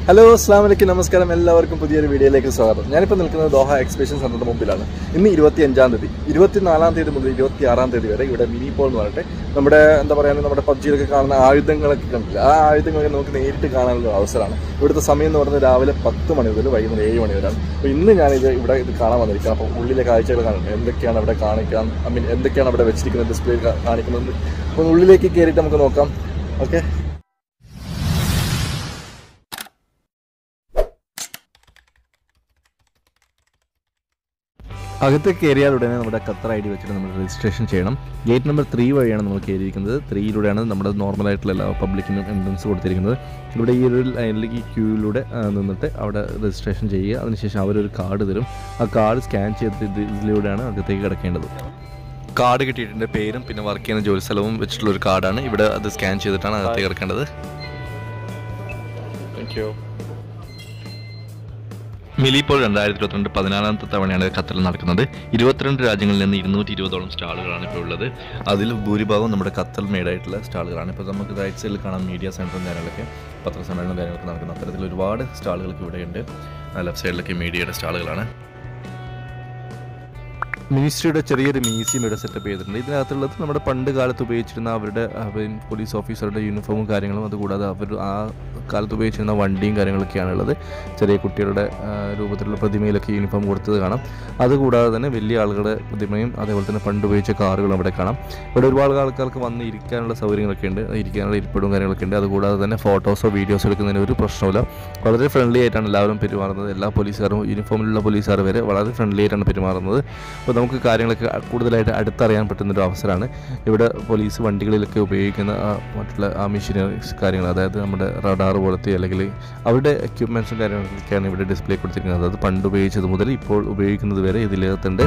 Hello അസ്ലാം വലൈക്കും നമസ്കാരം എല്ലാവർക്കും പുതിയൊരു വീഡിയോയിലേക്ക് സ്വാഗതം ഞാനിപ്പോൾ നിൽക്കുന്നത് ദോഹ എക്സിബിഷൻ സെന്ററിന്റെ മുമ്പിലാണ് ഇന്ന് ഇരുപത്തി അഞ്ചാം തീയതി ഇരുപത്തിനാലാം തീയതി മുതൽ ഇരുപത്തി ആറാം തീയതി വരെ ഇവിടെ മിനി പോൾ എന്ന് പറഞ്ഞിട്ട് നമ്മുടെ എന്താ പറയുക നമ്മുടെ പബ്ജിയിലൊക്കെ കാണുന്ന ആയുധങ്ങളൊക്കെ കണ്ടില്ല ആ ആയുധങ്ങളൊക്കെ നമുക്ക് നേരിട്ട് കാണാനുള്ള അവസരമാണ് ഇവിടുത്തെ സമയം എന്ന് പറയുന്നത് രാവിലെ പത്ത് മണി മുതൽ വൈകുന്നേരം ഏഴ് മണി വരെയാണ് അപ്പോൾ ഇന്ന് ഞാനിത് ഇവിടെ ഇത് കാണാൻ വന്നിരിക്കുന്നത് അപ്പോൾ ഉള്ളിലെ കാഴ്ചകൾ കാണുന്നത് എന്തൊക്കെയാണ് അവിടെ കാണിക്കാൻ ഐ മീൻ എന്തൊക്കെയാണ് അവിടെ വെച്ചിരിക്കുന്നത് ഡിസ്പ്ലേയിൽ കാണിക്കുന്നത് അപ്പോൾ ഉള്ളിലേക്ക് കയറിയിട്ട് നമുക്ക് നോക്കാം ഓക്കെ അകത്തേക്ക് കയറിയാൽ ഉടനെ നമ്മുടെ ഖത്തർ ഐ ഡി വെച്ചിട്ട് നമ്മൾ രജിസ്ട്രേഷൻ ചെയ്യണം ഗേറ്റ് നമ്പർ ത്രീ വഴിയാണ് നമ്മൾ കയറിയിരിക്കുന്നത് ത്രീയിലൂടെയാണ് നമ്മുടെ നോർമൽ ആയിട്ടുള്ള എല്ലാ പബ്ലിക്കിനും എൻട്രൻസ് കൊടുത്തിരിക്കുന്നത് ഇവിടെ ഈ ഒരു ലൈനിൽ ഈ ക്യൂയിലൂടെ ആ, നിന്നിട്ട് അവിടെ രജിസ്ട്രേഷൻ ചെയ്യുക അതിനുശേഷം അവരൊരു കാർഡ് തരും ആ കാർഡ് സ്കാൻ ചെയ്തിട്ട് ഇത് ഇതിലൂടെയാണ് അകത്തേക്ക് കിടക്കേണ്ടത് കാർഡ് കിട്ടിയിട്ടുണ്ട് പേരും പിന്നെ വർക്ക് ചെയ്യുന്ന ജോലി സ്ഥലവും വെച്ചിട്ടുള്ള ഒരു കാർഡാണ് ഇവിടെ അത് സ്കാൻ ചെയ്തിട്ടാണ് അകത്തേക്ക് കിടക്കേണ്ടത് താങ്ക് യു മിലിപ്പോൾ രണ്ടായിരത്തി ഇരുപത്തിരണ്ട് പതിനാലാമത്തെ തവണയാണ് ഖത്തറിൽ നടക്കുന്നത് ഇരുപത്തിരണ്ട് രാജ്യങ്ങളിൽ നിന്ന് ഇരുന്നൂറ്റി ഇരുപതോളം സ്റ്റാളുകളാണ് ഇപ്പോൾ ഉള്ളത് അതിൽ ഭൂരിഭാഗവും നമ്മുടെ ഖത്തർ മെയ്ഡായിട്ടുള്ള സ്റ്റാളുകളാണ് ഇപ്പോൾ നമുക്ക് റൈറ്റ് സൈഡിൽ കാണാം മീഡിയ സെൻറ്ററും കാര്യങ്ങളൊക്കെ പത്രസമ്മേളനം കാര്യങ്ങളൊക്കെ നടക്കുന്ന അത്തരത്തിൽ ഒരുപാട് സ്റ്റാളുകൾക്ക് ഇവിടെയുണ്ട് ലെഫ്റ്റ് സൈഡിലൊക്കെ മീഡിയയുടെ സ്റ്റാളുകളാണ് മിനിസ്ട്രിയുടെ ചെറിയൊരു മ്യൂസിയം ഇവിടെ സെറ്റപ്പ് ചെയ്തിട്ടുണ്ട് ഇതിനകത്തുള്ളത് നമ്മുടെ പണ്ട് കാലത്ത് ഉപയോഗിച്ചിരുന്ന അവരുടെ അവൻ പോലീസ് ഓഫീസറുടെ യൂണിഫോമും കാര്യങ്ങളും അതുകൂടാതെ അവർ ആ കാലത്ത് ഉപയോഗിച്ചിരുന്ന വണ്ടിയും കാര്യങ്ങളൊക്കെയാണ് ഉള്ളത് ചെറിയ കുട്ടികളുടെ ആ, രൂപത്തിലുള്ള പ്രതിമയിലൊക്കെ യൂണിഫോം കൊടുത്തത് കാണാം അതുകൂടാതെ തന്നെ വലിയ ആളുകളുടെ പ്രതിമയും അതേപോലെ തന്നെ പണ്ട് ഉപയോഗിച്ച കാറുകളും അവിടെ കാണാം ഇവിടെ ഒരുപാട് ആൾക്കാർക്ക് വന്ന് ഇരിക്കാനുള്ള സൗകര്യങ്ങളൊക്കെ ഉണ്ട് ഇരിക്കാനുള്ള ഇരിപ്പിടവും കാര്യങ്ങളൊക്കെ ഉണ്ട് അതുകൂടാതെ തന്നെ ഫോട്ടോസോ വീഡിയോസോ എടുക്കുന്നതിന് ഒരു പ്രശ്നമില്ല വളരെ ഫ്രണ്ട്ലി ആയിട്ടാണ് എല്ലാവരും പെരുമാറുന്നത് എല്ലാ പോലീസുകാരും യൂണിഫോമിലുള്ള പോലീസുകാർ വരെ വളരെ ഫ്രണ്ട്ലി ആയിട്ടാണ് പെരുമാറുന്നത് അപ്പോൾ നമുക്ക് കാര്യങ്ങളൊക്കെ കൂടുതലായിട്ട് അടുത്തറിയാൻ പറ്റുന്നൊരു അവസരമാണ് ഇവിടെ പോലീസ് വണ്ടികളിലൊക്കെ ഉപയോഗിക്കുന്ന ആ മറ്റുള്ള ആ മെഷീനറീസ് കാര്യങ്ങൾ അതായത് നമ്മുടെ റഡാർ പോലത്തെ അല്ലെങ്കിൽ അവരുടെ എക്യുപ്മെൻറ്റ്സും കാര്യങ്ങളൊക്കെയാണ് ഇവിടെ ഡിസ്പ്ലേ കൊടുത്തിരിക്കുന്നത് അത് പണ്ട് ഉപയോഗിച്ചത് മുതൽ ഇപ്പോൾ ഉപയോഗിക്കുന്നത് വരെ ഇതിനകത്തുണ്ട്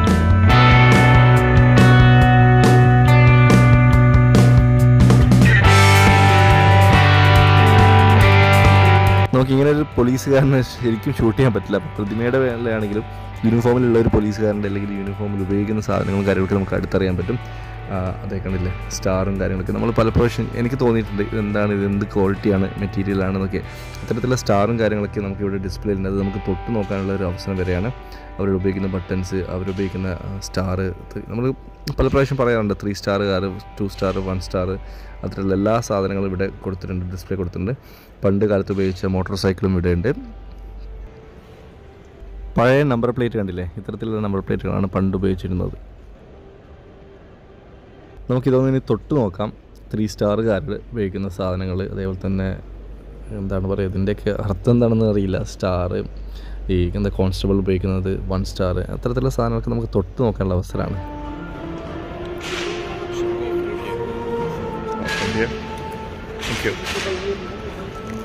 നമുക്ക് ഇങ്ങനെ ഒരു പോലീസുകാരനെ ശരിക്കും ഷൂട്ട് ചെയ്യാൻ പറ്റില്ല അപ്പോൾ പ്രതിമയുടെ വേളയാണെങ്കിലും യൂണിഫോമിലുള്ള ഒരു പോലീസുകാരൻ്റെ അല്ലെങ്കിൽ യൂണിഫോമിൽ ഉപയോഗിക്കുന്ന സാധനങ്ങളും കാര്യങ്ങളൊക്കെ നമുക്ക് അടുത്തറിയാൻ പറ്റും ആ, അതേ കണ്ടില്ലേ സ്റ്റാറും കാര്യങ്ങളൊക്കെ നമ്മൾ പലപ്പോഴും എനിക്ക് തോന്നിയിട്ടുണ്ട് ഇതെന്താണ് ഇത് എന്ത് ക്വാളിറ്റിയാണ് മെറ്റീരിയൽ ആണെന്നൊക്കെ ഇത്തരത്തിലുള്ള സ്റ്റാറും കാര്യങ്ങളൊക്കെ നമുക്ക് ഇവിടെ ഡിസ്പ്ലേയിൽ ഉണ്ട് അത് നമുക്ക് തൊട്ട് നോക്കാനുള്ള ഒരു അവസരം വരെയാണ് അവർ ഉപയോഗിക്കുന്ന ബട്ടൺസ് അവരുപയോഗിക്കുന്ന സ്റ്റാർ നമ്മൾ പല പ്രാവശ്യം പറയാറുണ്ട് three star car two star one star അത്തരത്തിലുള്ള എല്ലാ സാധനങ്ങളും ഇവിടെ കൊടുത്തിട്ടുണ്ട് ഡിസ്പ്ലേ കൊടുത്തിട്ടുണ്ട് പണ്ട് കാലത്ത് ഉപയോഗിച്ച മോട്ടോർ സൈക്കിളും ഇവിടെ ഉണ്ട് പഴയ നമ്പർ പ്ലേറ്റ് കണ്ടില്ലേ ഇത്തരത്തിലുള്ള നമ്പർ പ്ലേറ്റുകളാണ് പണ്ട് ഉപയോഗിച്ചിരുന്നത് നമുക്കിതൊന്ന് ഇനി തൊട്ട് നോക്കാം ത്രീ സ്റ്റാറുകാർ ഉപയോഗിക്കുന്ന സാധനങ്ങൾ അതേപോലെ തന്നെ എന്താണ് പറയുക ഇതിൻ്റെയൊക്കെ അർത്ഥം എന്താണെന്ന് അറിയില്ല സ്റ്റാർ ഈ എന്താ കോൺസ്റ്റബിൾ ഉപയോഗിക്കുന്നത് വൺ സ്റ്റാർ അത്തരത്തിലുള്ള സാധനങ്ങളൊക്കെ നമുക്ക് തൊട്ട് നോക്കാനുള്ള അവസരമാണ് Thank you.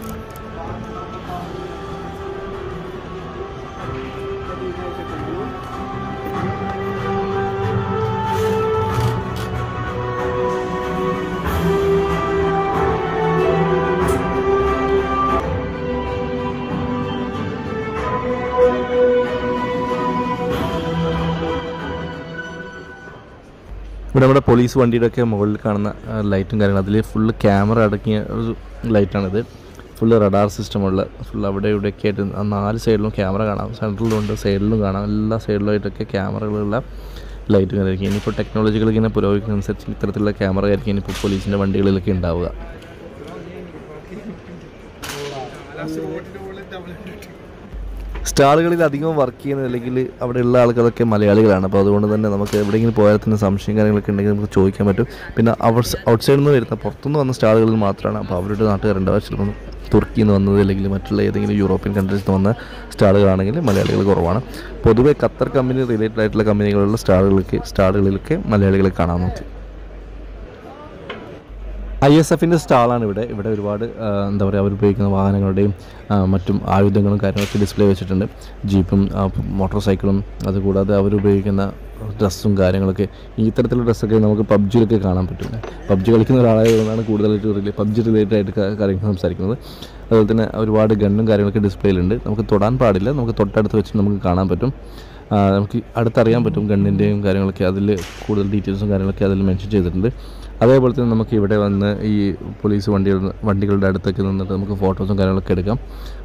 ഇവിടെ നമ്മുടെ പോലീസ് വണ്ടിയുടെ ഒക്കെ മുകളിൽ കാണുന്ന ആ, ലൈറ്റും കാര്യങ്ങളും അതിൽ ഫുള്ള് ക്യാമറ അടങ്ങിയ ഒരു ലൈറ്റാണിത് ഫുള്ള് റഡാർ സിസ്റ്റമുള്ള ഫുൾ അവിടെ ഇവിടെയൊക്കെ ആയിട്ട് ആ നാല് സൈഡിലും ക്യാമറ കാണാം സെൻട്രലിലും ഉണ്ട് സൈഡിലും കാണാം എല്ലാ സൈഡിലുമായിട്ടൊക്കെ ക്യാമറകളുള്ള ലൈറ്റും കാര്യമായിരിക്കും ഇനിയിപ്പോൾ ടെക്നോളജികൾ ഇങ്ങനെ പുരോഗമിക്കുന്നതനുസരിച്ച് ഇത്തരത്തിലുള്ള ക്യാമറ ആയിരിക്കും ഇനിയിപ്പോൾ പോലീസിൻ്റെ വണ്ടികളിലൊക്കെ ഉണ്ടാവുക സ്റ്റാറുകളിൽ അധികം വർക്ക് ചെയ്യുന്നത് അല്ലെങ്കിൽ അവിടെയുള്ള ആളുകളൊക്കെ മലയാളികളാണ് അപ്പോൾ അതുകൊണ്ട് തന്നെ നമുക്ക് എവിടെയെങ്കിലും പോയാൽ തന്നെ സംശയം കാര്യങ്ങളൊക്കെ ഉണ്ടെങ്കിൽ നമുക്ക് ചോദിക്കാൻ പറ്റും പിന്നെ അവർ ഔട്ട് സൈഡിൽ നിന്ന് വരുന്ന പുറത്തുനിന്ന് വന്ന സ്റ്റാറുകളിൽ മാത്രമാണ് അപ്പോൾ അവരുടെ നാട്ടുകാരുണ്ടാവുക ചിലപ്പോൾ തുർക്കിയിൽ നിന്ന് വന്നത് അല്ലെങ്കിൽ മറ്റുള്ള ഏതെങ്കിലും യൂറോപ്യൻ കൺട്രീസിൽ നിന്ന് വന്ന സ്റ്റാറുകളാണെങ്കിൽ മലയാളികൾ കുറവാണ് പൊതുവെ ഖത്തർ കമ്പനി റിലേറ്റഡ് ആയിട്ടുള്ള കമ്പനികളുള്ള സ്റ്റാറുകൾക്ക് സ്റ്റാറുകളിലൊക്കെ മലയാളികളെ കാണാൻ നോക്കി ഐ എസ് എഫിൻ്റെ സ്റ്റാളാണ് ഇവിടെ ഇവിടെ ഒരുപാട് ആ, എന്താ പറയുക അവർ ഉപയോഗിക്കുന്ന വാഹനങ്ങളുടെയും ആ, മറ്റും ആയുധങ്ങളും കാര്യങ്ങളൊക്കെ ഡിസ്പ്ലേ വെച്ചിട്ടുണ്ട് ജീപ്പും ആ, മോട്ടോർ സൈക്കിളും അതുകൂടാതെ അവരുപയോഗിക്കുന്ന ഡ്രസ്സും കാര്യങ്ങളൊക്കെ ഈ ഇത്തരത്തിലുള്ള ഡ്രസ്സൊക്കെ നമുക്ക് പബ്ജിയിലൊക്കെ കാണാൻ പറ്റും പബ്ജി കളിക്കുന്ന ഒരാളായതുകൊണ്ടാണ് കൂടുതലായിട്ട് റിലേ പബ്ജി റിലേറ്റഡ് ആയിട്ട് കാ- കാര്യങ്ങൾ സംസാരിക്കുന്നത് അതുപോലെ തന്നെ ഒരുപാട് ഗണ്ണും കാര്യങ്ങളൊക്കെ ഡിസ്പ്ലേയിലുണ്ട് നമുക്ക് തൊടാൻ പാടില്ല നമുക്ക് തൊട്ടടുത്ത് വെച്ച് നമുക്ക് കാണാൻ പറ്റും ആ, നമുക്ക് അടുത്തറിയാൻ പറ്റും ഗണ്ണിൻ്റെയും കാര്യങ്ങളൊക്കെ അതിൽ കൂടുതൽ ഡീറ്റെയിൽസും കാര്യങ്ങളൊക്കെ അതിൽ മെൻഷൻ ചെയ്തിട്ടുണ്ട് അതേപോലെ തന്നെ നമുക്ക് ഇവിടെ വന്ന് ഈ പോലീസ് വണ്ടികൾ വണ്ടികളുടെ അടുത്തൊക്കെ നിന്നിട്ട് നമുക്ക് ഫോട്ടോസും കാര്യങ്ങളൊക്കെ എടുക്കാം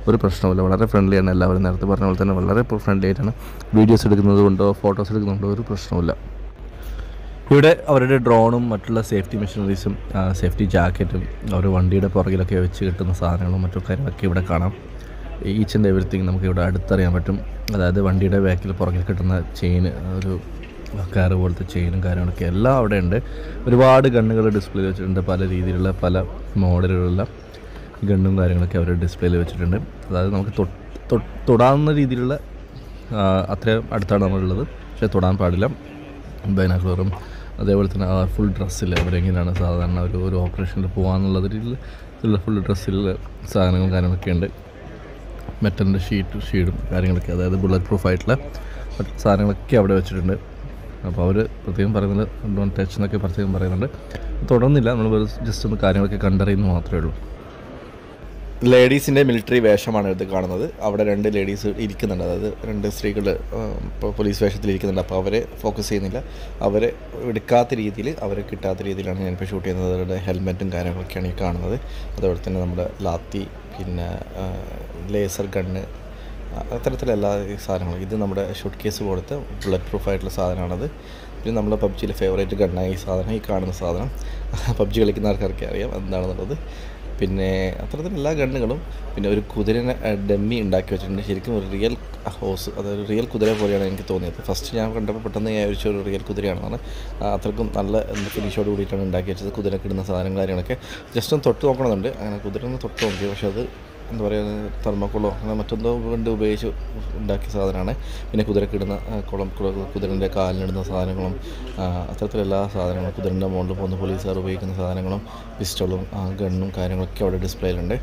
ഒരു പ്രശ്നവുമില്ല വളരെ ഫ്രണ്ട്ലിയാണ് എല്ലാവരും നേരത്തെ പറഞ്ഞ പോലെ തന്നെ വളരെ ഫ്രണ്ട്ലി ആയിട്ടാണ് വീഡിയോസ് എടുക്കുന്നത് കൊണ്ടോ ഫോട്ടോസ് എടുക്കുന്നുണ്ടോ ഒരു പ്രശ്നവുമില്ല ഇവിടെ അവരുടെ ഡ്രോണും മറ്റുള്ള സേഫ്റ്റി മെഷീനറീസും സേഫ്റ്റി ജാക്കറ്റും അവർ വണ്ടിയുടെ പുറകിലൊക്കെ വെച്ച് കിട്ടുന്ന സാധനങ്ങളും മറ്റു കാര്യങ്ങളൊക്കെ ഇവിടെ കാണാം ഈച്ച് ആൻഡ് എവറിത്തിങ് നമുക്ക് ഇവിടെ അടുത്തറിയാൻ പറ്റും അതായത് വണ്ടിയുടെ ബാക്കിൽ പുറകിൽ കിട്ടുന്ന ചെയിന് ഒരു കാറ് പോലത്തെ ചെയിനും കാര്യങ്ങളൊക്കെ എല്ലാം അവിടെ ഉണ്ട് ഒരുപാട് ഗണ്ണുകൾ ഡിസ്പ്ലേയിൽ വെച്ചിട്ടുണ്ട് പല രീതിയിലുള്ള പല മോഡലുകളുള്ള ഗണ്ണും കാര്യങ്ങളൊക്കെ അവർ ഡിസ്പ്ലേയിൽ വെച്ചിട്ടുണ്ട് അതായത് നമുക്ക് തൊട്ട് തൊട്ട് തൊടാവുന്ന രീതിയിലുള്ള ആ, അത്രയും അടുത്താണ് നമ്മളുള്ളത് പക്ഷേ തൊടാൻ പാടില്ല ബൈനാക്കുലറും അതേപോലെ തന്നെ ആ ഫുൾ ഡ്രസ്സിൽ അവരെങ്ങനെയാണ് സാധാരണ ഒരു ഒരു ഓപ്പറേഷനിൽ പോകാമെന്നുള്ള രീതിയിൽ ഉള്ള ഫുൾ ഡ്രസ്സിൽ സാധനങ്ങളും കാര്യങ്ങളൊക്കെ ഉണ്ട് മെറ്റലിൻ്റെ ഷീറ്റ് ഷീഡും കാര്യങ്ങളൊക്കെ അതായത് ബുള്ളറ്റ് പ്രൂഫ് ആയിട്ടുള്ള മറ്റ് സാധനങ്ങളൊക്കെ അവിടെ വെച്ചിട്ടുണ്ട് അപ്പോൾ അവർ പ്രത്യേകം പറയുന്നത് ഡോൺ ടച്ച് എന്നൊക്കെ പ്രത്യേകം പറയുന്നുണ്ട് തുടർന്നില്ല നമ്മൾ ജസ്റ്റ് ഒന്ന് കാര്യങ്ങളൊക്കെ കണ്ടറിയുന്നു മാത്രമേ ഉള്ളൂ ലേഡീസിൻ്റെ മിലിറ്ററി വേഷമാണ് ഇത് കാണുന്നത് അവിടെ രണ്ട് ലേഡീസ് ഇരിക്കുന്നുണ്ട് അതായത് രണ്ട് സ്ത്രീകൾ ഇപ്പോൾ പോലീസ് വേഷത്തിൽ ഇരിക്കുന്നുണ്ട് അപ്പോൾ അവരെ ഫോക്കസ് ചെയ്യുന്നില്ല അവരെ എടുക്കാത്ത രീതിയിൽ അവരെ കിട്ടാത്ത രീതിയിലാണ് ഞാനിപ്പോൾ ഷൂട്ട് ചെയ്യുന്നത് അവരുടെ ഹെൽമെറ്റും കാര്യങ്ങളൊക്കെയാണ് ഈ കാണുന്നത് അതുപോലെ തന്നെ നമ്മുടെ ലാത്തി പിന്നെ ലേസർ ഗണ്ണ് അത്തരത്തിലുള്ള എല്ലാ ഈ സാധനങ്ങളും ഇത് നമ്മുടെ ഷൂട്ട് കേസ് പോലത്തെ ബുള്ളറ്റ് പ്രൂഫ് ആയിട്ടുള്ള സാധനമാണത് പിന്നെ നമ്മുടെ പബ്ജിയിലെ ഫേവറേറ്റ് ഗണ്ണായ ഈ സാധനം ഈ കാണുന്ന സാധനം പബ്ജി കളിക്കുന്ന ആൾക്കാർക്ക് അറിയാം എന്താണെന്നുള്ളത് പിന്നെ അത്തരത്തിൽ എല്ലാ ഗണ്ണുകളും പിന്നെ ഒരു കുതിരനെ ഡമ്മി ഉണ്ടാക്കി വെച്ചിട്ടുണ്ട് ശരിക്കും ഒരു റിയൽ ഹോസ് അതൊരു റിയൽ കുതിര പോലെയാണ് എനിക്ക് തോന്നിയത് ഫസ്റ്റ് ഞാൻ കണ്ടപ്പോൾ പെട്ടെന്ന് ഞാൻ വിചാരിച്ച ഒരു റിയൽ കുതിരയാണെന്നാണ് ആ, അത്രക്കും നല്ല എന്താ ഫിനിഷോട് കൂടിയിട്ടാണ് ഉണ്ടാക്കി വെച്ചത് കുതിരക്ക് ഇടുന്ന സാധനങ്ങൾ കാര്യങ്ങളൊക്കെ ജസ്റ്റ് ഒന്ന് തൊട്ട് നോക്കണമെന്നുണ്ട് അങ്ങനെ കുതിര ഒന്ന് തൊട്ട് നോക്കി പക്ഷേ അത് എന്താ പറയുക തെർമോക്കോളോ അങ്ങനെ മറ്റെന്തോ കൊണ്ട് ഉപയോഗിച്ച് ഉണ്ടാക്കിയ സാധനമാണ് പിന്നെ കുതിരക്ക് ഇടുന്ന ആ, കുളം കുള- കുതിരൻ്റെ കാലിനിടുന്ന സാധനങ്ങളും ആ, അത്തരത്തിലുള്ള എല്ലാ സാധനങ്ങളും കുതിരൻ്റെ മുകളിൽ പോകുന്ന പോലീസുകാർ ഉപയോഗിക്കുന്ന സാധനങ്ങളും പിസ്റ്റളും ആ, ഗണ്ണും കാര്യങ്ങളൊക്കെ അവിടെ ഡിസ്പ്ലേയിലുണ്ട്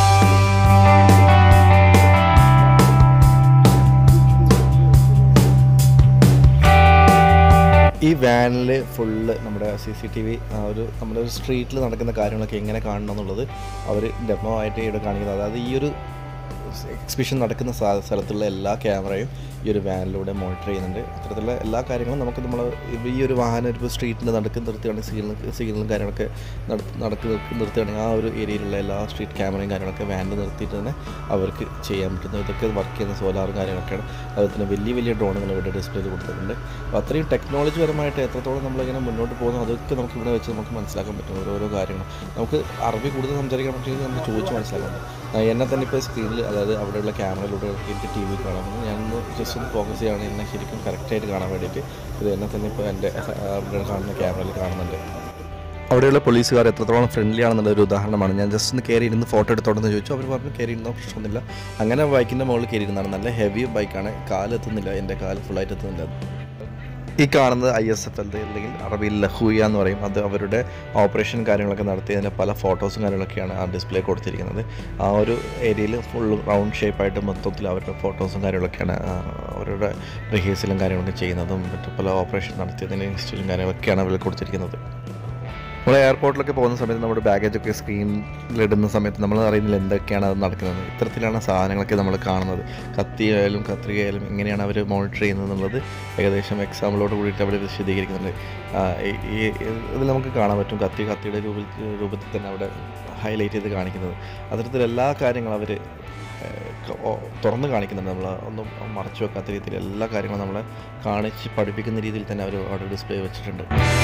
ഈ വാനിൽ ഫുള്ള് നമ്മുടെ സി സി ടി വി ഒരു നമ്മുടെ ഒരു സ്ട്രീറ്റിൽ നടക്കുന്ന കാര്യങ്ങളൊക്കെ എങ്ങനെ കാണണം എന്നുള്ളത് അവർ ഡെമോ ആയിട്ട് ഇവിടെ കാണിക്കുന്നത് അതായത് ഈ ഒരു എക്സിബിഷൻ നടക്കുന്ന സ്ഥ- സ്ഥലത്തുള്ള എല്ലാ ക്യാമറയും ഈ ഒരു വാനിലൂടെ മോണിറ്റർ ചെയ്യുന്നുണ്ട് അത്തരത്തിലുള്ള എല്ലാ കാര്യങ്ങളും നമുക്ക് നമ്മൾ ഈ ഒരു വാഹനം ഒരു സ്ട്രീറ്റിൻ്റെ നടുക്ക് നിർത്തുകയാണെങ്കിൽ സിഗ്നൽ സിഗ്നലും കാര്യങ്ങളൊക്കെ നട- നടക്ക് നിർത്തി- നിർത്തുകയാണെങ്കിൽ ആ ഒരു ഏരിയയിലുള്ള എല്ലാ സ്ട്രീറ്റ് ക്യാമറയും കാര്യങ്ങളൊക്കെ വാനിൽ നിർത്തിയിട്ട് തന്നെ അവർക്ക് ചെയ്യാൻ പറ്റുന്ന ഇതൊക്കെ വർക്ക് ചെയ്യുന്ന സോലാറും കാര്യങ്ങളൊക്കെയാണ് അതുപോലെ തന്നെ വലിയ വലിയ ഡ്രോണുകൾ ഇവിടെ ഡിസ്പ്ലേയിൽ കൊടുത്തിട്ടുണ്ട് അപ്പോൾ അത്രയും ടെക്നോളജി പരമായിട്ട് എത്രത്തോളം നമ്മളിങ്ങനെ മുന്നോട്ട് പോകുന്നു അതൊക്കെ നമുക്ക് ഇവിടെ വെച്ച് നമുക്ക് മനസ്സിലാക്കാൻ പറ്റും ഓരോരോ കാര്യങ്ങൾ നമുക്ക് അറബി കൂടുതൽ സംസാരിക്കാൻ പറ്റുമെങ്കിൽ നമുക്ക് ചോദിച്ച് മനസ്സിലാക്കാൻ പറ്റും ആ, എന്നെ തന്നെ ഇപ്പോൾ സ്ക്രീനിൽ അതായത് അവിടെയുള്ള ക്യാമറയിലൂടെ എനിക്ക് ടി വി കാണാൻ പറ്റും ഞാനൊന്ന് ജസ്റ്റ് ഒന്ന് ഫോക്കസ് ചെയ്യുകയാണെങ്കിൽ എന്നെ ശരിക്കും കറക്റ്റായിട്ട് കാണാൻ വേണ്ടിയിട്ട് ഇത് എന്നെ തന്നെ ഇപ്പോൾ എൻ്റെ ആ, അവിടെ കാണുന്ന ക്യാമറയിൽ കാണുന്നുണ്ട് അവിടെയുള്ള പോലീസുകാർ എത്രത്തോളം ഫ്രണ്ട്ലി ആണെന്നുള്ള ഒരു ഉദാഹരണമാണ് ഞാൻ ജസ്റ്റ് ഒന്ന് കയറി ഇരുന്ന് ഫോട്ടോ എടുത്തോണ്ടെന്ന് ചോദിച്ചു അവർ പറഞ്ഞു കയറി ഇരുന്നോ പ്രശ്നമൊന്നുമില്ല അങ്ങനെ ബൈക്കിൻ്റെ മുകളിൽ കയറി ഇരുന്നാണ് നല്ല ഹെവി ബൈക്കാണ് കാലെത്തുന്നില്ല എൻ്റെ കാല് ഫുള്ളായിട്ട് എത്തുന്നില്ല ഈ കാണുന്നത് ഐ എസ് എഫ് എൽ അല്ലെങ്കിൽ അറബിയിൽ ലഹൂയ എന്ന് പറയും അത് അവരുടെ ഓപ്പറേഷൻ കാര്യങ്ങളൊക്കെ നടത്തിയതിൻ്റെ പല ഫോട്ടോസും കാര്യങ്ങളൊക്കെയാണ് ആ ഡിസ്പ്ലേ കൊടുത്തിരിക്കുന്നത് ആ ഒരു ഏരിയയിൽ ഫുൾ റൗണ്ട് ഷേപ്പായിട്ട് മൊത്തത്തിൽ അവരുടെ ഫോട്ടോസും കാര്യങ്ങളൊക്കെയാണ് ആ, അവരുടെ റിഹേഴ്സലും കാര്യങ്ങളൊക്കെ ചെയ്യുന്നതും മറ്റു പല ഓപ്പറേഷൻ നടത്തിയതിൻ്റെ ഹിസ്റ്ററിയും കാര്യങ്ങളൊക്കെയാണ് അവർ കൊടുത്തിരിക്കുന്നത് നമ്മൾ എയർപോർട്ടിലൊക്കെ പോകുന്ന സമയത്ത് നമ്മുടെ ബാഗേജൊക്കെ സ്ക്രീനിലിടുന്ന സമയത്ത് നമ്മൾ അറിയുന്നില്ല എന്തൊക്കെയാണ് അത് നടക്കുന്നത് ഇത്തരത്തിലാണ് സാധനങ്ങളൊക്കെ നമ്മൾ കാണുന്നത് കത്തിയായാലും കത്രികയായാലും എങ്ങനെയാണ് അവർ മോണിറ്റർ ചെയ്യുന്നത് എന്നുള്ളത് ഏകദേശം എക്സാമ്പിളോട് കൂടിയിട്ട് അവർ വിശദീകരിക്കുന്നുണ്ട് ആ, ഈ- ഈ ഇതിൽ നമുക്ക് കാണാൻ പറ്റും കത്തി കത്തിയുടെ രൂപത്തിൽ രൂപത്തിൽ തന്നെ അവിടെ ഹൈലൈറ്റ് ചെയ്ത് കാണിക്കുന്നത് അത്തരത്തിൽ എല്ലാ കാര്യങ്ങളും അവർ തുറന്ന് കാണിക്കുന്നുണ്ട് നമ്മൾ ഒന്നും മറച്ചു വെക്കാത്ത രീതിയിൽ എല്ലാ കാര്യങ്ങളും നമ്മളെ കാണിച്ച് പഠിപ്പിക്കുന്ന രീതിയിൽ തന്നെ അവർ അവിടെ ഡിസ്പ്ലേ വെച്ചിട്ടുണ്ട്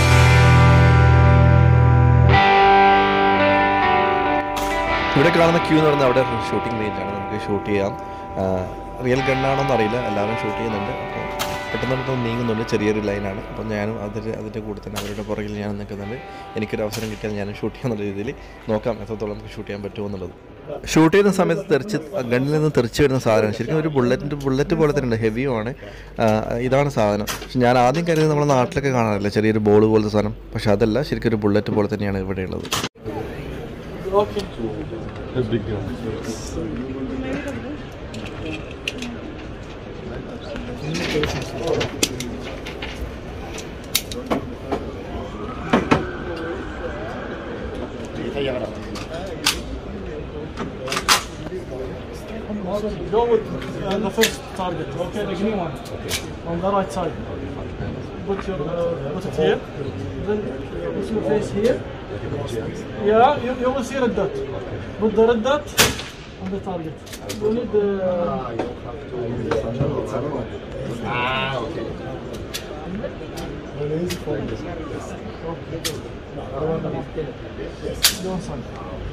ഇവിടെ കാണുന്ന ക്യൂ എന്ന് പറയുന്നത് അവിടെ ഷൂട്ടിംഗ് റേഞ്ചാണ് നമുക്ക് ഷൂട്ട് ചെയ്യാം റിയൽ ഗണ്ണാണോന്ന് അറിയില്ല എല്ലാവരും ഷൂട്ട് ചെയ്യുന്നുണ്ട് അപ്പോൾ പെട്ടെന്ന് പെട്ടെന്ന് നീങ്ങുന്നുണ്ട് ചെറിയൊരു ലൈനാണ് അപ്പോൾ ഞാനും അതിൻ്റെ അതിൻ്റെ കൂടെ തന്നെ അവരുടെ പുറകിൽ ഞാൻ നിൽക്കുന്നുണ്ട് എനിക്കൊരു അവസരം കിട്ടിയാൽ ഞാൻ ഷൂട്ട് ചെയ്യാന്നുള്ള രീതിയിൽ നോക്കാം എത്രത്തോളം നമുക്ക് ഷൂട്ട് ചെയ്യാൻ പറ്റുമോ എന്നുള്ളത് ഷൂട്ട് ചെയ്യുന്ന സമയത്ത് തെറിച്ച് ഗണ്ണിൽ നിന്ന് തെറിച്ച് വരുന്ന സാധനമാണ് ശരിക്കും ഒരു ബുള്ളറ്റിൻ്റെ ബുള്ളറ്റ് പോലെ തന്നെ ഉണ്ട് ഹെവിയുമാണ് ഇതാണ് സാധനം പക്ഷെ ഞാൻ ആദ്യം കരുതി നമ്മുടെ നാട്ടിലൊക്കെ കാണാറില്ല ചെറിയൊരു ബോൾ പോലത്തെ സാധനം പക്ഷെ അതല്ല ശരിക്കും ഒരു ബുള്ളറ്റ് പോലെ തന്നെയാണ് ഇവിടെയുള്ളത് Go with uh, the first target, okay, the green one, on the right side. Put your uh, put it here, then put your face here. Yeah, you, you will see red dot. Put the red dot on the target. You need uh, the one side.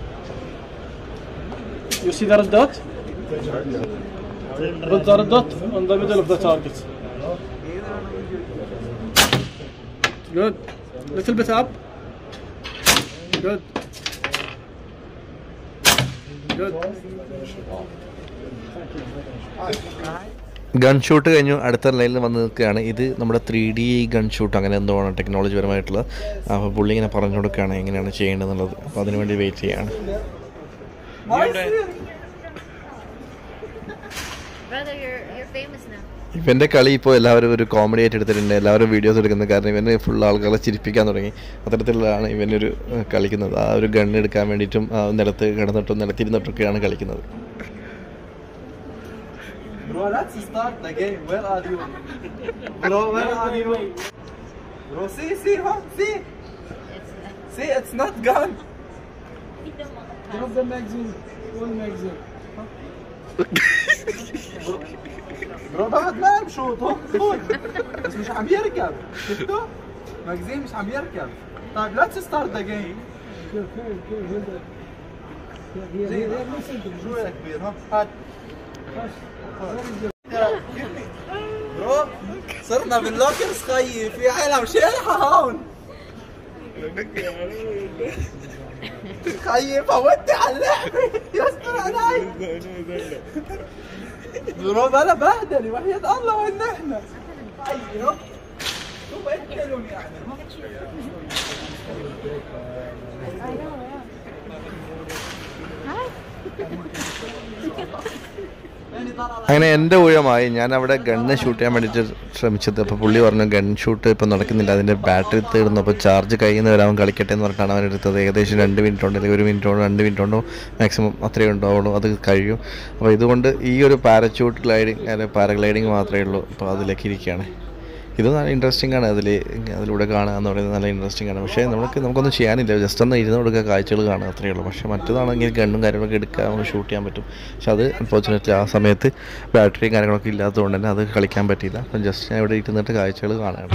You see the red dot? Put the red dot on the middle of the target. Good. Little bit up. Good. Good. Gun shoot കഴിഞ്ഞു അടുത്ത ലൈനിൽ വന്ന് നിൽക്കുകയാണ് ഇത് നമ്മുടെ three D gun shoot അങ്ങനെ എന്തോ ആണ് ടെക്നോളജി പരമായിട്ടുള്ളത് അപ്പോൾ പുള്ളി ഇങ്ങനെ പറഞ്ഞു കൊടുക്കുകയാണ് എങ്ങനെയാണ് ചെയ്യേണ്ടതെന്നുള്ളത് അപ്പോൾ അതിനുവേണ്ടി വെയിറ്റ് ചെയ്യാണ് Brother, you're you're famous now. ഇവൻ്റെ കളി ഇപ്പോൾ എല്ലാവരും ഒരു കോമഡി ആയിട്ട് എടുത്തിട്ടുണ്ട് എല്ലാവരും വീഡിയോസ് എടുക്കുന്നത് കാരണം ഇവന് ഫുൾ ആൾക്കാരെ ചിരിപ്പിക്കാൻ തുടങ്ങി അത്തരത്തിലാണ് ഇവനൊരു ഏഹ്, കളിക്കുന്നത് ആ ഒരു ഗണ്ണ് എടുക്കാൻ വേണ്ടിയിട്ടും ആ നിലത്ത് കിടന്നിട്ടും നിലത്തിരുന്നിട്ടൊക്കെയാണ് കളിക്കുന്നത് Bro, let's start the game. Where are you? Bro, where are you? Bro, see, see, huh? See? See, it's not gun. Drop the magazine. One magazine. برو بعد ما بشوط هو خد بس مش عم يركب شفتوا؟ ماجزين مش عم يركب طيب let's start the game Here, here, here, here, there. Here, here, زين here, here, listen to me. شو يا كبير ها؟ هات برو صرنا باللوكرز خيي في عالم شالحة هون خيي فوتي على اللعبة يستر علي برو بلا بهدلة وحياة الله وين احنا خيي ها شو بقتلهم يعني ها؟ يعني طلع അങ്ങനെ എൻ്റെ ഊഴമായി ഞാൻ അവിടെ gun shoot ചെയ്യാൻ വേണ്ടിയിട്ട് ശ്രമിച്ചത് അപ്പോൾ പുള്ളി പറഞ്ഞു ഗൺ ഷൂട്ട് ഇപ്പോൾ നടക്കുന്നില്ല അതിൻ്റെ ബാറ്ററി തീർന്നു അപ്പോൾ ചാർജ് കയ്യിൽ നിന്ന് വരാൻ കളിക്കട്ടെ എന്ന് പറഞ്ഞിട്ടാണ് അവൻ എടുത്തത് ഏകദേശം രണ്ട് മിനിറ്റ് ഉണ്ടോ അല്ലെങ്കിൽ ഒരു മിനിറ്റ് ഉണ്ടോ രണ്ട് മിനിറ്റ് ഉണ്ടോ മാക്സിമം അത്രയേ ഉണ്ടാവുള്ളൂ അത് കഴിയും അപ്പോൾ ഇതുകൊണ്ട് ഈ ഒരു പാരച്യൂട്ട് ഗ്ലൈഡിങ് അല്ലെങ്കിൽ പാരഗ്ലൈഡിങ് മാത്രമേ ഉള്ളൂ അപ്പോൾ അതിലേക്ക് ഇരിക്കുകയാണ് ഇത് നല്ല ഇൻട്രസ്റ്റിംഗ് ആണ് അതിൽ അതിലൂടെ കാണുക എന്ന് പറയുന്നത് നല്ല ഇൻട്രസ്റ്റിംഗ് ആണ് പക്ഷേ നമുക്ക് നമുക്കൊന്നും ചെയ്യാനില്ല ജസ്റ്റ് ഒന്ന് ഇരുന്ന് കൊടുക്കുക കാഴ്ചകൾ കാണുക അത്രയേ ഉള്ളൂ പക്ഷേ മറ്റേതാണെങ്കിൽ ഗണ്ണും കാര്യങ്ങളൊക്കെ എടുക്കുക നമുക്ക് ഷൂട്ട് ചെയ്യാൻ പറ്റും പക്ഷെ അത് അൺഫോർച്ചുനേറ്റ്ലി ആ സമയത്ത് ബാറ്ററിയും കാര്യങ്ങളൊക്കെ ഇല്ലാത്തതുകൊണ്ട് തന്നെ അത് കളിക്കാൻ പറ്റിയില്ല അപ്പം ജസ്റ്റ് ഞാൻ ഇവിടെ ഇരുന്നിട്ട് കാഴ്ചകൾ കാണുകയാണ്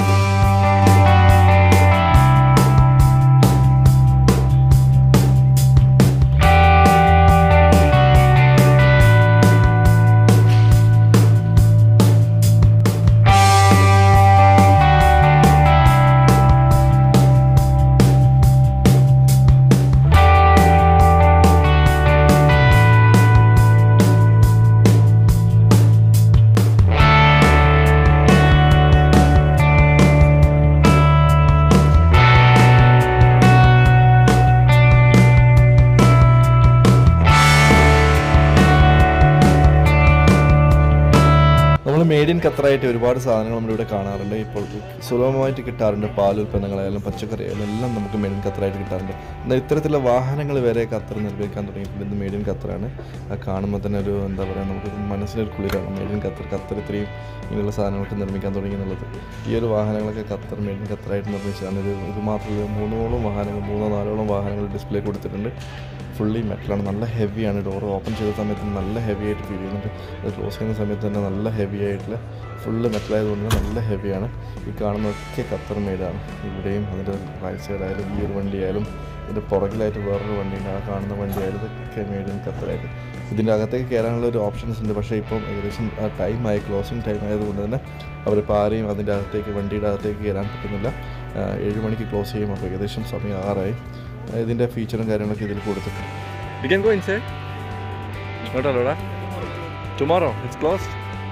നമ്മൾ മെയ്ഡ് ഇൻ ഖത്തറായിട്ട് ഒരുപാട് സാധനങ്ങൾ നമ്മളിവിടെ കാണാറുണ്ട് ഇപ്പോൾ സുലഭമായിട്ട് കിട്ടാറുണ്ട് പാൽ ഉൽപ്പന്നങ്ങളായാലും പച്ചക്കറി ആയാലും എല്ലാം നമുക്ക് മെയ്ഡ് ഇൻ ഖത്തറായിട്ട് കിട്ടാറുണ്ട് എന്നാൽ ഇത്തരത്തിലുള്ള വാഹനങ്ങൾ വരെ ഖത്തർ നിർമ്മിക്കാൻ തുടങ്ങിയിട്ടുണ്ട് ഇത് മെയ്ഡ് ഇൻ ഖത്തറാണ് അത് കാണുമ്പോൾ തന്നെ ഒരു എന്താ പറയുക നമുക്ക് മനസ്സിനൊരു കുളിരാണ് മെയ്ഡ് ഇൻ ഖത്തർ ഖത്തർ ഇത്രയും ഇങ്ങനെയുള്ള സാധനങ്ങളൊക്കെ നിർമ്മിക്കാൻ തുടങ്ങി എന്നുള്ളത് ഈ ഒരു വാഹനങ്ങളൊക്കെ ഖത്തർ മെയ്ഡ് ഇൻ ഖത്തറായിട്ട് നിർമ്മിച്ചതാണ് ഇത് ഇത് മാത്രമല്ല മൂന്നോളം വാഹനങ്ങൾ മൂന്നോ നാലോളം വാഹനങ്ങൾ ഡിസ്പ്ലേ കൊടുത്തിട്ടുണ്ട് ഫുള്ളി മെറ്റലാണ് നല്ല ഹെവിയാണ് ഡോർ ഓപ്പൺ ചെയ്ത സമയത്ത് നല്ല ഹെവി ആയിട്ട് ഫീൽ ചെയ്യുന്നുണ്ട് അത് ക്ലോസ് ചെയ്യുന്ന സമയത്ത് തന്നെ നല്ല ഹെവി ആയിട്ടുള്ള ഫുള്ള് മെറ്റലായതുകൊണ്ട് തന്നെ നല്ല ഹെവിയാണ് ഈ കാണുന്നതൊക്കെ ഖത്തർ മെയ്ഡാണ് ഇവിടെയും അതിൻ്റെ റൈറ്റ് സൈഡായാലും ഈ ഒരു വണ്ടിയായാലും ഇതിൻ്റെ പുറകിലായിട്ട് വേറൊരു വണ്ടിയുണ്ട് ആ കാണുന്ന വണ്ടിയായാലും ഇതൊക്കെ മെയ്ഡ് ഇൻ ഖത്തറായിട്ട് ഇതിൻ്റെ അകത്തേക്ക് കയറാനുള്ള ഒരു ഓപ്ഷൻസ് ഉണ്ട് പക്ഷേ ഇപ്പം ഏകദേശം ടൈമായി ക്ലോസിങ് ടൈം ആയതുകൊണ്ട് തന്നെ അവരിപ്പോൾ ആരെയും അതിൻ്റെ അകത്തേക്ക് വണ്ടിയുടെ അകത്തേക്ക് കയറാൻ പറ്റുന്നില്ല ആ, ഏഴ് മണിക്ക് ക്ലോസ് ചെയ്യും അപ്പോൾ ഏകദേശം സമയം ആറായി ഇതിൻ്റെ ഫീച്ചറും കാര്യങ്ങളൊക്കെ ഇതിൽ കൊടുത്തിട്ടുണ്ട് You can go inside. Not allowed, huh? Tomorrow, it's closed.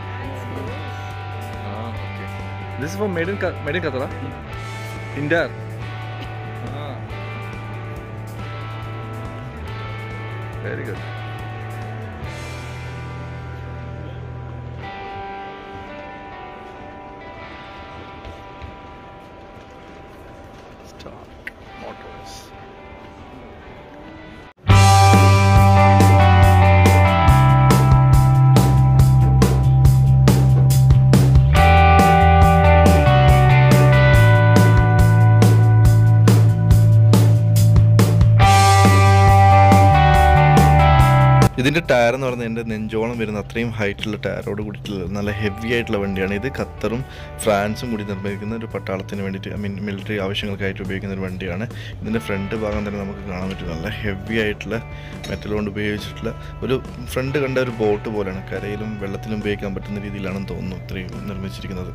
Ah, okay. This is for made in Qa- made in Qatar, huh? India. Ah. Very good. Stark Motors. Tyre എന്ന് പറയുന്നത് എൻ്റെ നെഞ്ചോളം വരുന്ന അത്രയും ഹൈറ്റുള്ള ടയറോട് കൂടിയിട്ടുള്ള നല്ല ഹെവി ആയിട്ടുള്ള വണ്ടിയാണ് ഇത് ഖത്തറും ഫ്രാൻസും കൂടി നിർമ്മിക്കുന്ന ഒരു പട്ടാളത്തിന് വേണ്ടിയിട്ട് ഐ മീൻ മിലിറ്ററി ആവശ്യങ്ങൾക്കായിട്ട് ഉപയോഗിക്കുന്ന ഒരു വണ്ടിയാണ് ഇതിൻ്റെ ഫ്രണ്ട് ഭാഗം തന്നെ നമുക്ക് കാണാൻ പറ്റും നല്ല ഹെവി ആയിട്ടുള്ള മെറ്റൽ കൊണ്ട് ഉപയോഗിച്ചിട്ടുള്ള ഒരു ഫ്രണ്ട് കണ്ട ഒരു ബോട്ട് പോലെയാണ് കരയിലും വെള്ളത്തിലും ഉപയോഗിക്കാൻ പറ്റുന്ന രീതിയിലാണെന്ന് തോന്നുന്നു ഇത്രയും നിർമ്മിച്ചിരിക്കുന്നത്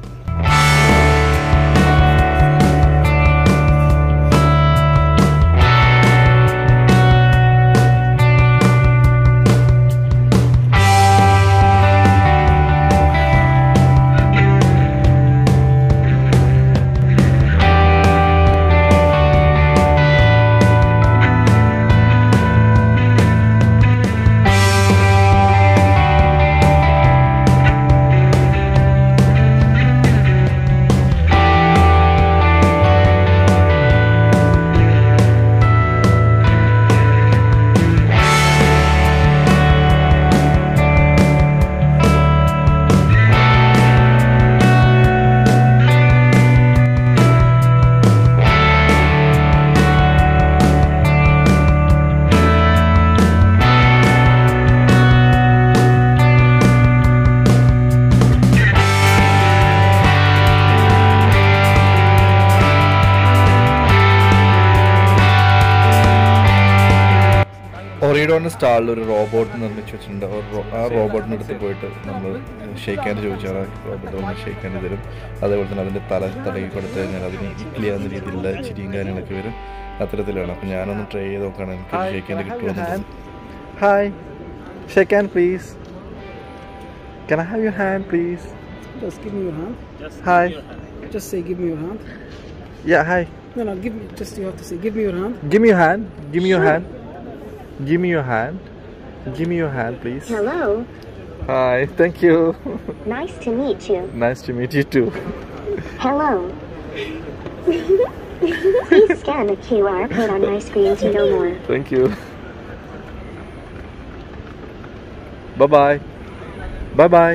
ഒറീഡോന്റെ സ്റ്റാളിൽ ഒരു റോബോട്ട് നിർമ്മിച്ച് വെച്ചിട്ടുണ്ട് ആ റോ- ആ റോബോട്ടിൻ്റെ അടുത്ത് പോയിട്ട് നമ്മൾ ഷെയ്ക്കാൻ ചോദിച്ചാൽ ആ റോബോട്ട് വന്ന് ഷെയ്ക്കാൻ തരും അതേപോലെ തന്നെ അതിൻ്റെ തല തടയി കൊടുത്തു കഴിഞ്ഞാൽ അതിന് ഇക്ലിയാവുന്ന രീതിയിലുള്ള ചിരിയും കാര്യങ്ങളൊക്കെ വരും അത്തരത്തിലാണ് അപ്പം ഞാനൊന്ന് ട്രൈ ചെയ്ത് നോക്കുകയാണ് എനിക്ക് ഷെയ്ക്കാൻ കിട്ടുമെന്ന് ഹായ് ഷെയ്ക്കാൻ please Can I have your hand, please? Just give me your hand. Hi. Just say, give me your hand. Yeah, hi. No, no, give me. Just you have to say, give me your hand. Give me your hand. Give me your hand. Give me your hand. Give me your hand, please. Hello. Hi. Thank you. Nice to meet you. nice to meet you too. Hello. Please scan the QR code on my screen to know more. Thank you. Bye bye. Bye bye.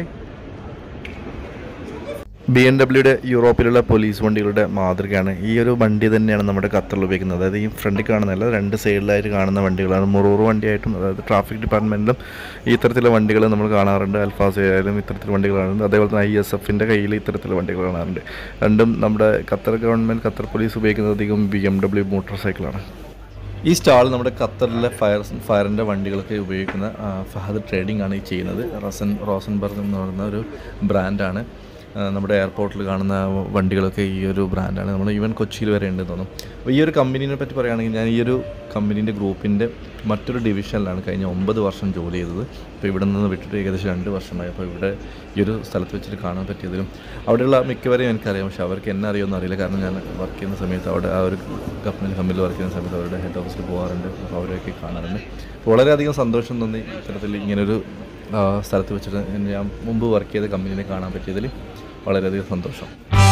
B M ഡബ്ല്യുടെ യൂറോപ്പിലുള്ള police വണ്ടികളുടെ മാതൃകയാണ് ഈ ഒരു വണ്ടി തന്നെയാണ് നമ്മുടെ ഖത്തറിൽ ഉപയോഗിക്കുന്നത് അതായത് ഈ ഫ്രണ്ടിൽ കാണുന്നതല്ല രണ്ട് സൈഡിലായിട്ട് കാണുന്ന വണ്ടികളാണ് മുറൂർ വണ്ടിയായിട്ടും അതായത് ട്രാഫിക് ഡിപ്പാർട്ട്മെൻറ്റിലും ഈ ഇത്തരത്തിലുള്ള വണ്ടികൾ നമ്മൾ കാണാറുണ്ട് അൽഫാസ് ആയാലും ഇത്തരത്തിലുള്ള വണ്ടികൾ കാണുന്നുണ്ട് അതേപോലെ തന്നെ ഐ എസ് എഫിൻ്റെ കയ്യിൽ ഇത്തരത്തിലുള്ള വണ്ടികൾ കാണാറുണ്ട് രണ്ടും നമ്മുടെ ഖത്തർ ഗവൺമെൻറ് ഖത്തർ പോലീസ് ഉപയോഗിക്കുന്നത് അധികം ബി എം ഡബ്ല്യു മോട്ടോർ സൈക്കിളാണ് ഈ സ്റ്റാൾ നമ്മുടെ ഖത്തറിലെ ഫയർ ഫയറിൻ്റെ വണ്ടികളൊക്കെ ഉപയോഗിക്കുന്ന ആ, ഫഹദ് ട്രേഡിംഗ് ആണ് ഈ ചെയ്യുന്നത് റസൻ റോസൻബർഗ് എന്ന് പറയുന്ന ഒരു ബ്രാൻഡാണ് ആ, നമ്മുടെ എയർപോർട്ടിൽ കാണുന്ന വണ്ടികളൊക്കെ ഈ ഒരു ബ്രാൻഡാണ് നമ്മൾ ഈവൻ കൊച്ചിയിൽ വരെ ഉണ്ടെന്ന് തോന്നും അപ്പോൾ ഈ ഒരു കമ്പനീനെ പറ്റി പറയുകയാണെങ്കിൽ ഞാൻ ഈ ഒരു കമ്പനീൻ്റെ ഗ്രൂപ്പിൻ്റെ മറ്റൊരു ഡിവിഷനിലാണ് കഴിഞ്ഞ ഒമ്പത് വർഷം ജോലി ചെയ്തത് അപ്പോൾ ഇവിടെ നിന്ന് വിട്ടിട്ട് ഏകദേശം രണ്ട് വർഷമായി അപ്പോൾ ഇവിടെ ഈ ഒരു സ്ഥലത്ത് വെച്ചിട്ട് കാണാൻ പറ്റിയതിലും അവിടെയുള്ള മിക്കവരെയും എനിക്കറിയാം പക്ഷേ അവർക്ക് എന്നെ അറിയുമെന്ന് അറിയില്ല കാരണം ഞാൻ വർക്ക് ചെയ്യുന്ന സമയത്ത് അവിടെ ആ ഒരു കമ്പനി കമ്പനിയിൽ വർക്ക് ചെയ്യുന്ന സമയത്ത് അവരുടെ ഹെഡ് ഓഫീസിൽ പോകാറുണ്ട് അപ്പോൾ അവരെയൊക്കെ കാണാറുണ്ട് അപ്പോൾ വളരെയധികം സന്തോഷം തോന്നി ഇത്തരത്തിൽ ഇങ്ങനൊരു ആ, സ്ഥലത്ത് വെച്ചിട്ട് ഞാൻ മുമ്പ് വർക്ക് ചെയ്ത കമ്പനീനെ കാണാൻ പറ്റിയതിൽ വളരെയധികം സന്തോഷം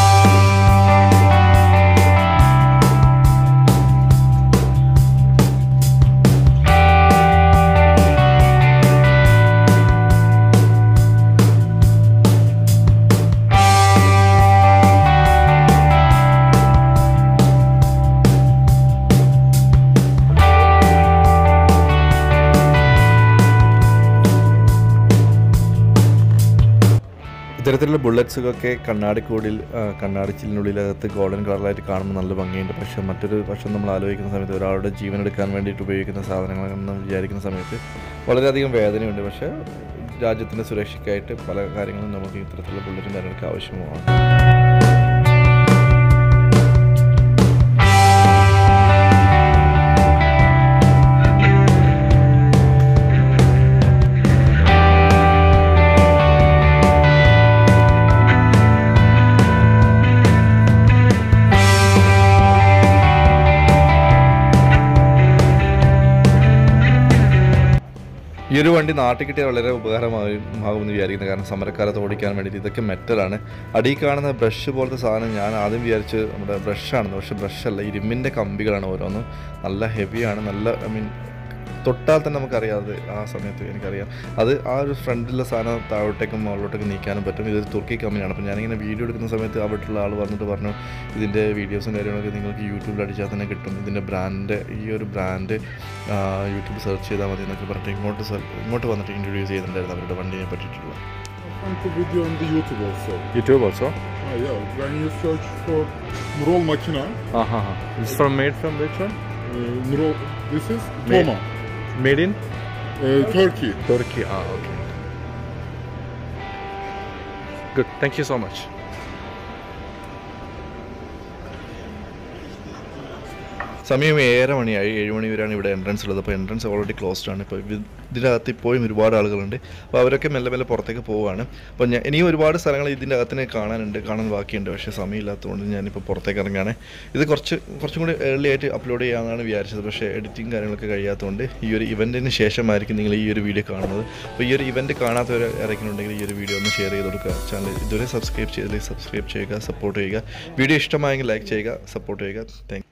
ഇത്തരത്തിലുള്ള ബുള്ളറ്റ്സുകളൊക്കെ കണ്ണാടിക്കൂടിൽ ആ, കണ്ണാടിച്ചിലിനുള്ളിലകത്ത് ഗോൾഡൻ കളറിലായിട്ട് കാണുമ്പോൾ നല്ല ഭംഗിയുണ്ട് പക്ഷേ മറ്റൊരു വശം നമ്മൾ ആലോചിക്കുന്ന സമയത്ത് ഒരാളുടെ ജീവൻ എടുക്കാൻ വേണ്ടിയിട്ട് ഉപയോഗിക്കുന്ന സാധനങ്ങളെന്ന് വിചാരിക്കുന്ന സമയത്ത് വളരെയധികം വേദനയുണ്ട് പക്ഷേ രാജ്യത്തിൻ്റെ സുരക്ഷയ്ക്കായിട്ട് പല കാര്യങ്ങളും നമുക്ക് ഇത്തരത്തിലുള്ള ബുള്ളറ്റും കാര്യങ്ങളൊക്കെ ആവശ്യമാണ് ഈ ഒരു വണ്ടി നാട്ടിൽ കിട്ടിയാൽ വളരെ ഉപകാരമാകും ആകുമെന്ന് വിചാരിക്കുന്നത് കാരണം സമരക്കാലത്ത് ഓടിക്കാൻ വേണ്ടിയിട്ട് ഇതൊക്കെ മെറ്റലാണ് അടിയിൽ കാണുന്ന ബ്രഷ് പോലത്തെ സാധനം ഞാൻ ആദ്യം വിചാരിച്ച് നമ്മുടെ ബ്രഷാണെന്ന് പക്ഷേ ബ്രഷല്ല ഇരുമ്പിൻ്റെ കമ്പികളാണ് ഓരോന്നും നല്ല ഹെവിയാണ് നല്ല ഐ മീൻ തൊട്ടാൽ തന്നെ നമുക്കറിയാം അത് ആ സമയത്ത് എനിക്കറിയാം അത് ആ ഒരു ഫ്രണ്ടിലെ സാധനം താഴോട്ടേക്കും മുകളിലോട്ടേക്കും നീക്കാനും പറ്റും ഇതൊരു തുർക്കി കമ്പനിയാണ് അപ്പോൾ ഞാനിങ്ങനെ വീഡിയോ എടുക്കുന്ന സമയത്ത് അവിടെയുള്ള ആൾ വന്നിട്ട് പറഞ്ഞു ഇതിൻ്റെ വീഡിയോസും കാര്യങ്ങളൊക്കെ നിങ്ങൾക്ക് യൂട്യൂബിൽ അടിച്ചാൽ തന്നെ കിട്ടും ഇതിൻ്റെ ബ്രാൻഡ് ഈ ഒരു ബ്രാൻഡ് യൂട്യൂബ് സെർച്ച് ചെയ്താൽ മതി എന്നൊക്കെ പറഞ്ഞിട്ട് ഇങ്ങോട്ട് സെർ- ഇങ്ങോട്ട് വന്നിട്ട് ഇൻട്രൊഡ്യൂസ് ചെയ്യുന്നുണ്ടായിരുന്നു അവരുടെ വണ്ടിയെ പറ്റിയിട്ടുള്ള find the video on the YouTube also. YouTube also Ah, yeah, when you search for Nurol Makina, ആ ഹാ ഹാ it's from made from which one uh, Nurol, this is Made- Toma, made in uh, Turkey. തുർക്കി ആ okay good thank you so much സമയം ഏഴര മണിയായി ഏഴ് മണി വരെയാണ് ഇവിടെ എൻട്രൻസ് ഉള്ളത് അപ്പോൾ എൻട്രൻസ് ഓൾറെഡി ക്ലോസ്ഡ് ആണ് ഇപ്പോൾ ഇതിനകത്ത് ഇപ്പോഴും ഒരുപാട് ആളുകളുണ്ട് അപ്പോൾ അവരൊക്കെ മെല്ലെ മെല്ലെ പുറത്തേക്ക് പോവുകയാണ് അപ്പോൾ ഞാൻ ഇനിയും ഒരുപാട് സ്ഥലങ്ങൾ ഇതിൻ്റെ അകത്തിന് കാണാനുണ്ട് കാണാൻ ബാക്കിയുണ്ട് പക്ഷേ സമയമില്ലാത്തതുകൊണ്ട് ഞാനിപ്പോൾ പുറത്തേക്ക് ഇറങ്ങുകയാണ് ഇത് കുറച്ച് കുറച്ചും കൂടി ഏർലി ആയിട്ട് അപ്ലോഡ് ചെയ്യാമെന്നാണ് വിചാരിച്ചത് പക്ഷേ എഡിറ്റിംഗ് കാര്യങ്ങളൊക്കെ കഴിയാത്തതുകൊണ്ട് ഈ ഒരു ഇവൻറ്റിന് ശേഷമായിരിക്കും നിങ്ങൾ ഈ ഒരു വീഡിയോ കാണുന്നത് അപ്പോൾ ഈ ഒരു ഇവൻറ്റ് കാണാത്തവർ ഇറക്കുന്നുണ്ടെങ്കിൽ ഈ ഒരു വീഡിയോ ഒന്ന് ഷെയർ ചെയ്ത് കൊടുക്കുക ചാനൽ ഇതുവരെ സബ്സ്ക്രൈബ് ചെയ്തില്ലെങ്കിൽ സബ്സ്ക്രൈബ് ചെയ്യുക സപ്പോർട്ട് ചെയ്യുക വീഡിയോ ഇഷ്ടമായെങ്കിൽ ലൈക്ക് ചെയ്യുക സപ്പോർട്ട് ചെയ്യുക താങ്ക്